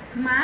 మా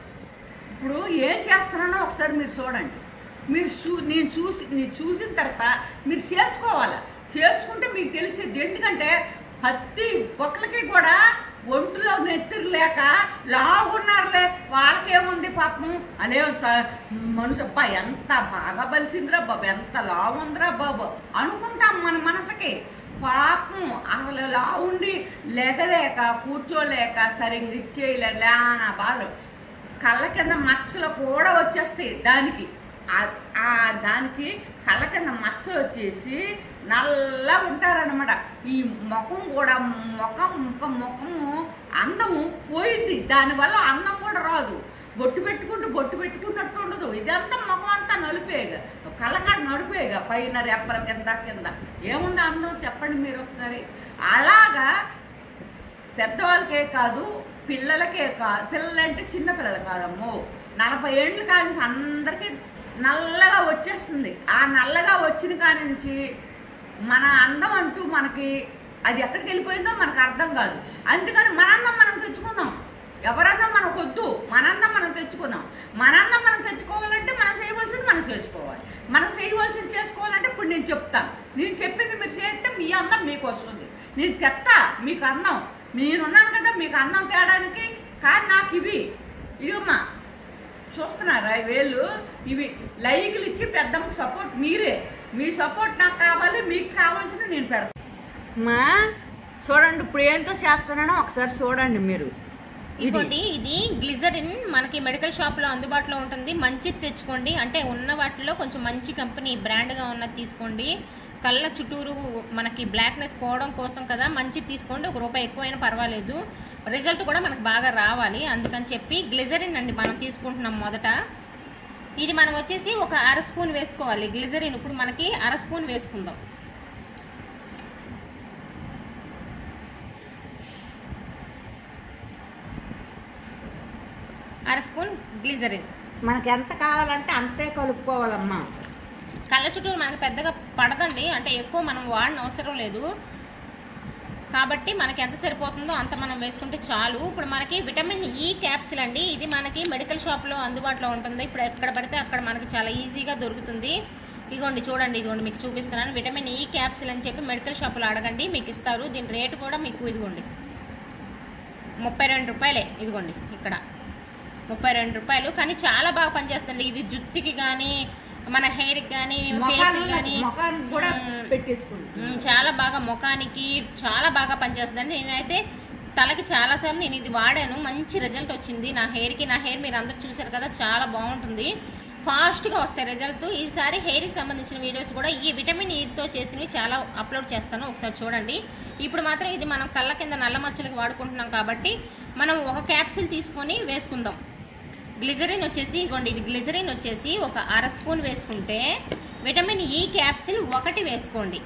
ఇప్పుడు ఏం చేస్తున్నానో ఒకసారి మీరు చూడండి మీరు చూ నేను చూసి నేను చూసిన తర్వాత మీరు చేసుకోవాలి చేసుకుంటే మీకు తెలిసేది ఎందుకంటే ప్రతి ఒక్కరికి కూడా ఒంటిలో నెత్తురు లేక లాగున్నారులే వాళ్ళకేముంది పాపం అనే త- మనుషు అబ్బా ఎంత బాగా బలిసిందిరా బాబు ఎంత లావు ఉందిరా బాబు అనుకుంటాం మన మనసుకి పాపం అసలు లావుండి లెగలేక కూర్చోలేక సరిగ్గా ఇచ్చేయలేక లేనా బాధలు కళ్ళ కింద మచ్చలు కూడా వచ్చేస్తాయి దానికి ఆ- ఆ దానికి కళ్ళ కింద మచ్చలు వచ్చేసి నల్లగా ఉంటారనమాట ఈ ముఖం కూడా ముఖం ముఖం ముఖము అందము పోయింది దానివల్ల అందం కూడా రాదు బొట్టు పెట్టుకుంటూ బొట్టు పెట్టుకున్నట్టు ఉండదు ఇదంతా ముఖం అంతా నలిపేగా కళ్ళకాడ నలిపేగా పైన రెప్పల కింద కింద ఏముంది అందం చెప్పండి మీరు ఒకసారి అలాగా పెద్దవాళ్ళకే కాదు పిల్లలకే కాదు పిల్లలంటే చిన్న పిల్లలు కాదమ్మో నలభై ఏళ్ళు కాని అందరికీ నల్లగా వచ్చేస్తుంది ఆ నల్లగా వచ్చిన కాడి నుంచి మన అందం అంటూ మనకి అది ఎక్కడికి వెళ్ళిపోయిందో మనకు అర్థం కాదు అందుకని మన అందం మనం తెచ్చుకుందాం ఎవరన్నా మనకు వద్దు మనందం మనం తెచ్చుకుందాం మనందం మనం తెచ్చుకోవాలంటే మనం చేయవలసింది మనం చేసుకోవాలి మనం చేయవలసింది చేసుకోవాలంటే ఇప్పుడు నేను చెప్తాను నేను చెప్పింది మీరు చేస్తే మీ అందం మీకు వస్తుంది నేను తెత్తా మీకు అందం నేనున్నాను కదా మీకు అందం తేడానికి కానీ నాకు ఇవి ఇవమ్మా చూస్తున్నారా ఈ వేళ్ళు ఇవి లైకులు ఇచ్చి పెద్దమ్మకి సపోర్ట్ మీరే మీ సపోర్ట్ నాకు కావాలి మీకు కావాల్సిన నేను పెడతాను మా చూడండి ఇప్పుడు ఏంతో చేస్తున్నానో ఒకసారి చూడండి మీరు ఇదిగోండి ఇది గ్లిజరిన్ మనకి మెడికల్ షాప్ లో అందుబాటులో ఉంటుంది మంచిది తెచ్చుకోండి అంటే ఉన్న వాటిలో కొంచెం మంచి కంపెనీ బ్రాండ్గా ఉన్నది తీసుకోండి కళ్ళ చుట్టూరు మనకి బ్లాక్నెస్ పోవడం కోసం కదా మంచిది తీసుకోండి ఒక రూపాయి ఎక్కువైనా పర్వాలేదు రిజల్ట్ కూడా మనకు బాగా రావాలి అందుకని చెప్పి గ్లిజరిన్ అండి మనం తీసుకుంటున్నాం మొదట ఇది మనం వచ్చేసి ఒక అర స్పూన్ వేసుకోవాలి గ్లిజరిన్ ఇప్పుడు మనకి అర స్పూన్ వేసుకుందాం అర స్పూన్ గ్లిజరిన్ మనకి ఎంత కావాలంటే అంతే కలుపుకోవాలమ్మా కళ్ళ చుట్టూ మనకి పెద్దగా పడదండి అంటే ఎక్కువ మనం వాడిన అవసరం లేదు కాబట్టి మనకి ఎంత సరిపోతుందో అంత మనం వేసుకుంటే చాలు ఇప్పుడు మనకి విటమిన్ ఈ క్యాప్సిల్ అండి ఇది మనకి మెడికల్ షాప్లో అందుబాటులో ఉంటుంది ఇప్పుడు ఎక్కడ పడితే అక్కడ మనకి చాలా ఈజీగా దొరుకుతుంది ఇదిగోండి చూడండి ఇదిగోండి మీకు చూపిస్తున్నాను విటమిన్ ఈ క్యాప్సిల్ అని చెప్పి మెడికల్ షాప్లో అడగండి మీకు ఇస్తారు దీని రేటు కూడా మీకు ఇదిగోండి ముప్పై రెండు రూపాయలే ఇదిగోండి ఇక్కడ ముప్పై రెండు రూపాయలు కానీ చాలా బాగా పనిచేస్తుంది ఇది జుత్తుకి కానీ మన హెయిర్కి కానీ ఫేస్కి కానీ ముఖానికి కూడా మ్మ్. పెట్టేసుకుంటాం మ్మ్, చాలా బాగా ముఖానికి చాలా బాగా పనిచేస్తుందండి నేనైతే తలకి చాలాసార్లు నేను ఇది వాడాను మంచి రిజల్ట్ వచ్చింది నా హెయిర్కి నా హెయిర్ మీరు అందరూ చూసారు కదా చాలా బాగుంటుంది ఫాస్ట్గా వస్తాయి రిజల్ట్స్ ఈసారి హెయిర్కి సంబంధించిన వీడియోస్ కూడా ఈ విటమిన్ ఈతో చేసినవి చాలా అప్లోడ్ చేస్తాను ఒకసారి చూడండి ఇప్పుడు మాత్రం ఇది మనం కళ్ళ కింద నల్ల మచ్చలకు వాడుకుంటున్నాం కాబట్టి మనం ఒక క్యాప్సిల్ తీసుకొని వేసుకుందాం గ్లిజరిన్ వచ్చేసి ఇగోండి ఇది గ్లిజరిన్ వచ్చేసి ఒక అర స్పూన్ వేసుకుంటే విటమిన్ ఈ క్యాప్సిల్ ఒకటి వేసుకోండి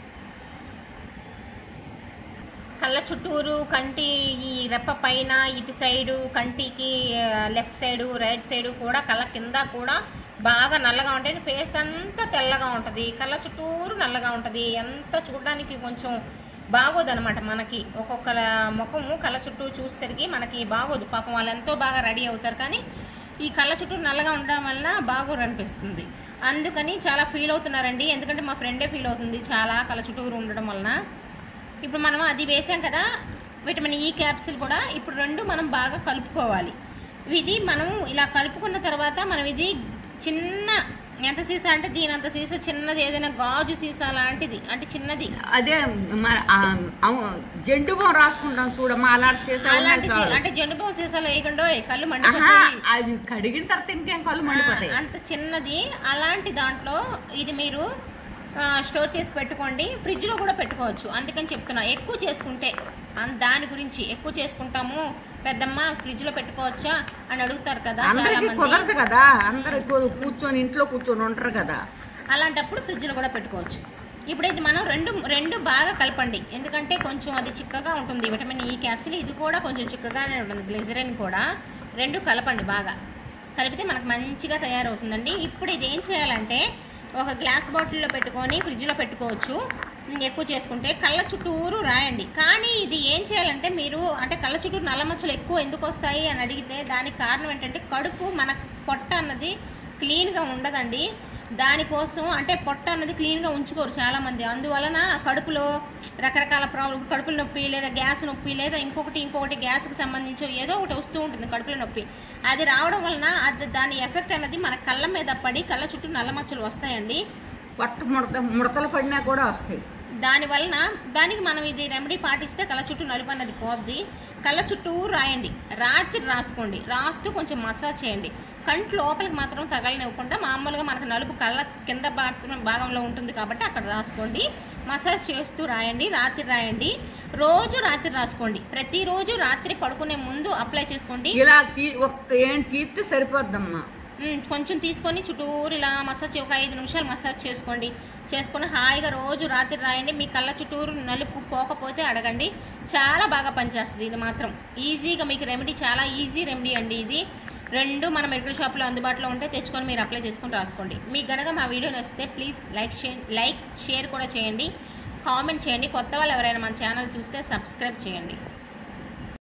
కళ్ళ చుట్టూరు కంటి ఈ రెప్ప పైన ఇటు సైడు కంటికి లెఫ్ట్ సైడు రైట్ సైడు కూడా కళ్ళ కింద కూడా బాగా నల్లగా ఉంటుంది ఫేస్ అంతా తెల్లగా ఉంటుంది కళ్ళ చుట్టూరు నల్లగా ఉంటుంది ఎంత చూడడానికి కొంచెం బాగోదన్నమాట మనకి ఒక్కొక్కల ముఖము కళ్ళ చుట్టూ చూసేసరికి మనకి బాగోదు పాపం వాళ్ళు ఎంతో బాగా రెడీ అవుతారు కానీ ఈ కళ్ళ చుట్టూ నల్లగా ఉండడం వలన బాగోరు అనిపిస్తుంది అందుకని చాలా ఫీల్ అవుతున్నారండి ఎందుకంటే మా ఫ్రెండే ఫీల్ అవుతుంది చాలా కళ్ళ చుట్టూరు ఉండడం వలన ఇప్పుడు మనం అది వేసాం కదా విటమిన్ ఈ క్యాప్సిల్ కూడా ఇప్పుడు రెండు మనం బాగా కలుపుకోవాలి ఇది మనం ఇలా కలుపుకున్న తర్వాత మనం ఇది చిన్న ఎంత సీసా అంటే దీని అంత సీసా చిన్నది ఏదైనా గాజు సీసా లాంటిది అంటే చిన్నది అదే మన- ఆ, అవు- జెండు బాం రాసుకుంటాం చూడమ్మా అలాంటి చేసా అలాంటి సీ- అంటే జెండు బాం సీసాలో వేయకుండా కళ్ళు ఆహా, మండిపోతాయి అది కడిగిన తర్వాత ఇంకేం కళ్ళు మండిపోతాయి ఆ, అంత చిన్నది అలాంటి దాంట్లో ఇది మీరు ఆ, స్టోర్ చేసి పెట్టుకోండి ఫ్రిడ్జ్లో కూడా పెట్టుకోవచ్చు అందుకని చెప్తున్నా ఎక్కువ చేసుకుంటే అన్- దాని గురించి ఎక్కువ చేసుకుంటాము పెద్దమ్మ ఫ్రిడ్జ్లో పెట్టుకోవచ్చా అని అడుగుతారు కదా చాలా అందరికి మంది కుదరదు కదా అందరు కూ- కూర్చొని ఇంట్లో కూర్చొని ఉంటారు కదా అలాంటప్పుడు ఫ్రిడ్జ్లో కూడా పెట్టుకోవచ్చు ఇప్పుడు ఇది మనం రెండు రెండు బాగా కలపండి ఎందుకంటే కొంచెం అది చిక్కగా ఉంటుంది విటమిన్ ఈ క్యాప్సిల్ ఇది కూడా కొంచెం చిక్కగానే ఉంటుంది గ్లిజరిన్ కూడా రెండు కలపండి బాగా కలిపితే మనకు మంచిగా తయారవుతుందండి ఇప్పుడు ఇది ఏం చేయాలంటే ఒక గ్లాస్ బాటిల్లో పెట్టుకొని ఫ్రిడ్జ్లో పెట్టుకోవచ్చు ఎక్కువ చేసుకుంటే కళ్ళ చుట్టూరు రాయండి కానీ ఇది ఏం చేయాలంటే మీరు అంటే కళ్ళ చుట్టూరు నల్ల మచ్చలు ఎక్కువ ఎందుకు వస్తాయి అని అడిగితే దానికి కారణం ఏంటంటే కడుపు మన పొట్ట అన్నది క్లీన్గా ఉండదండి దానికోసం అంటే పొట్ట అన్నది క్లీన్గా ఉంచుకోరు చాలామంది అందువలన కడుపులో రకరకాల ప్రాబ్లం కడుపుల నొప్పి లేదా గ్యాస్ నొప్పి లేదా ఇంకొకటి ఇంకొకటి గ్యాస్కి సంబంధించి ఏదో ఒకటి వస్తూ ఉంటుంది కడుపులో నొప్పి అది రావడం వలన అది దాని ఎఫెక్ట్ అనేది మన కళ్ళ మీద పడి కళ్ళ చుట్టూ నల్ల మచ్చలు వస్తాయండి పట్టు ముడత ముడతలు పడినా కూడా వస్తాయి దాని వలన దానికి మనం ఇది రెమెడీ పాటిస్తే కళ్ళ చుట్టూ నలుపు అన్నది పోద్ది కళ్ళ చుట్టూ రాయండి రాత్రి రాసుకోండి రాస్తూ కొంచెం మసాజ్ చేయండి కంటి లోపలికి మాత్రం తగలనివ్వకుండా మామూలుగా మనకు నలుపు కళ్ళ కింద మాత్రం భాగంలో ఉంటుంది కాబట్టి అక్కడ రాసుకోండి మసాజ్ చేస్తూ రాయండి రాత్రి రాయండి రోజు రాత్రి రాసుకోండి ప్రతిరోజు రాత్రి పడుకునే ముందు అప్లై చేసుకోండి ఇలా తీ ఒక్క ఏం తీస్తే సరిపోద్దమ్మా మ్మ్, కొంచెం తీసుకొని చుట్టూరు ఇలా మసాజ్ ఒక ఐదు నిమిషాలు మసాజ్ చేసుకోండి చేసుకొని హాయిగా రోజు రాత్రి రాయండి మీ కళ్ళ చుట్టూరు నలుపు పోకపోతే అడగండి చాలా బాగా పనిచేస్తుంది ఇది మాత్రం ఈజీగా మీకు రెమెడీ చాలా ఈజీ రెమెడీ అండి ఇది రెండు మన మెడికల్ షాప్లో అందుబాటులో ఉంటే తెచ్చుకొని మీరు అప్లై చేసుకొని రాసుకోండి మీకు గనక మా వీడియో నచ్చితే ప్లీజ్ లైక్ చే లైక్ షేర్ కూడా చేయండి కామెంట్ చేయండి కొత్త వాళ్ళు ఎవరైనా మన ఛానల్ చూస్తే సబ్స్క్రైబ్ చేయండి